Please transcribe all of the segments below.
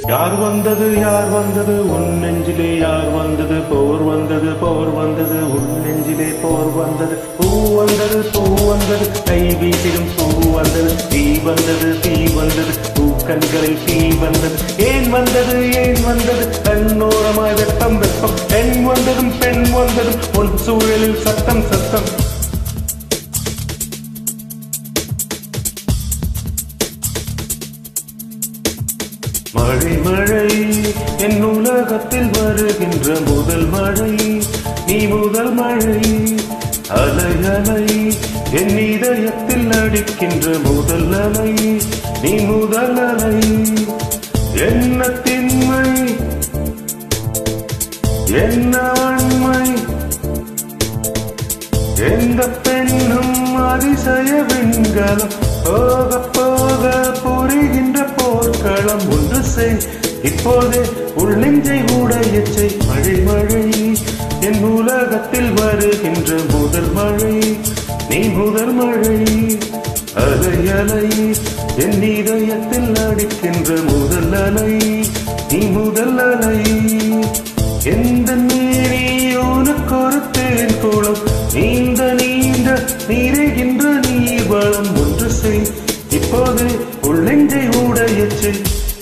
யார் வந்தது யார் வந்தது உன் நெஞ்சிலே யார் வந்தது போர் வந்தது போர் வந்தது உன் நெஞ்சிலே போர் வந்தது பூ வந்தது பூ வந்தது கை வீசிடும் பூ வந்தது தீ வந்தது தீ வந்தது பூக்கண்களில் தீ வந்தது ஏன் வந்தது ஏன் வந்தது கண்ணோரமாய் வெப்பம் வெப்பம் பெண் வந்ததும் பெண் வந்ததும் உன் சூழலில் சத்தம் சத்தம் மழை மழை என் உலகத்தில் வருகின்ற முதல் மழை நீ முதல் மழை அலை அலை என் இதயத்தில் அடிக்கின்ற முதல் அலை நீ முதல் அலை என்ன திண்மை என்ன வன்மை எந்த பெண்ணும் அதிசய விண்கலம் போக போக புரிகின்ற போர்க்களம் ஒன்று செய் இப்போதே உள் நெஞ்சை உடையச்சை மழை மழை என் உலகத்தில் வருகின்ற முதல் மழை நீ முதல் மழை அலை அலை என் இதயத்தில் அடிக்கின்ற முதல் அலை நீ முதல் அலை எந்த நீரி உனக்கு ஒரு தேன் குளம் நீண்ட நீண்ட நீரைகின்ற நீர் வளம் ஒன்று செய் இப்போது உள்ளெஞ்சை உடையச் செய்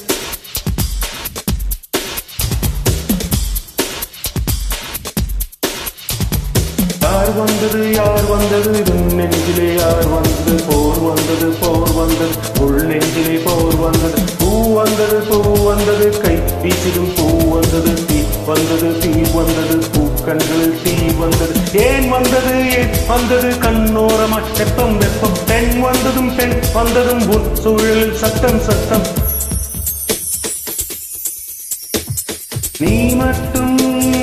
யார் வந்தது யார் வந்தது உன் நெஞ்சிலே யார் வந்தது போர் வந்தது போர் வந்தது உள் நெஞ்சிலே போர் வந்தது பூ வந்தது பூ வந்தது கை வீசிடும் பூ வந்தது தீ வந்தது தீ வந்தது பூக்கண்களில் தீ வந்தது ஏன் வந்தது ஏன் வந்தது கண்ணோரமா வெப்பம் வெப்பம் பெண் வந்ததும் பெண் வந்ததும் உன் சூழலில் சத்தம் சத்தம் நீ மட்டும்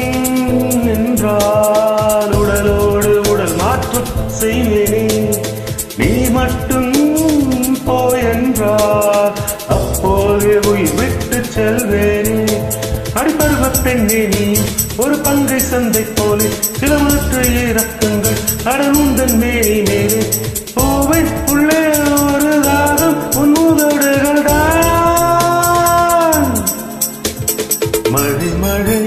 என்றால் உடலோடு உடல் மாற்றம் செய்வேனே நீ மட்டும் போய் என்றால் அப்போது உயிர் விட்டு செல்வேனே அடிப்பருவ பெண்ணே நீ ஒரு பங்கை சந்தை போலே சில மாற்று இறக்கங்கள் அடனுந்தன் மேனி மேலே பூவை உள்ளே ஒரு தாகம் உன் முதடுகள் தான் மழை மழை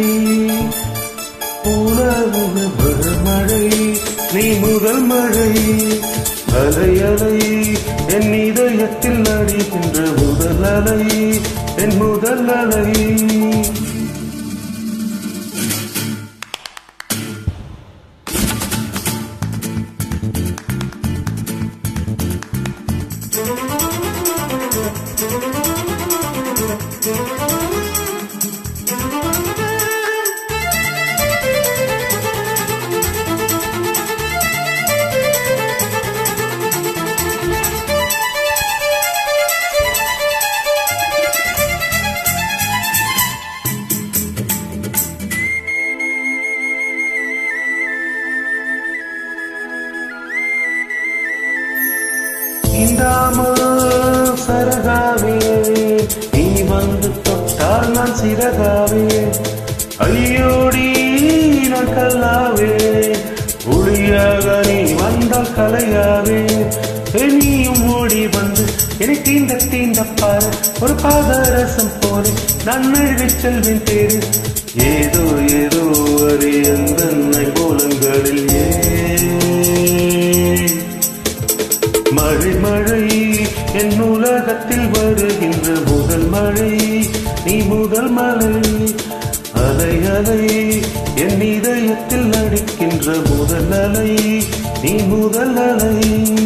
உலகுல மழை நீ முதல் மழை அலை அலை என் இதயத்தில் அடிக்கின்ற முதல் அலை என் முதல் அலை இந்தாமல் சரகாவே நீ வந்து தொட்டால் நான் சிறகாவே ஐயோடி நான் கல்லாவே ஒளியாக நீ வந்தால் கலையாவே நீயும் ஓடி வந்து என்னை தீண்ட தீண்ட பாரு ஒரு பாதரசம் போலே நான் நழுவிச் செல்வேன் தேரு ஏதோ ஏதோ அறியந்தன்னை போலங்களில் ஏ மழை மழை என் உலகத்தில் வருகின்ற முதல் மழை நீ முதல் மழை அலை அலை என் இதயத்தில் அடிக்கின்ற முதல் அலை நீ முதல் அலை